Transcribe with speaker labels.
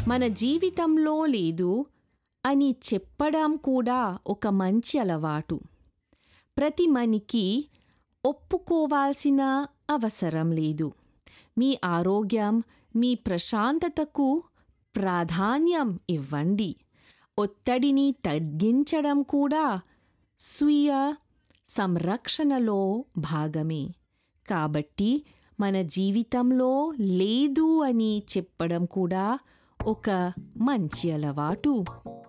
Speaker 1: మన జీవితంలో లేదు అని చెప్పడం కూడా ఒక మంచి అలవాటు ప్రతి మనికి ఒప్పుకోవాల్సిన అవసరం లేదు మీ ఆరోగ్యం మీ ప్రశాంతతకు ప్రాధాన్యం ఇవ్వండి ఒత్తిడిని తగ్గించడం కూడా స్వీయ సంరక్షణలో భాగమే కాబట్టి మన జీవితంలో లేదు అని చెప్పడం కూడా ఒక మంచి అలవాటు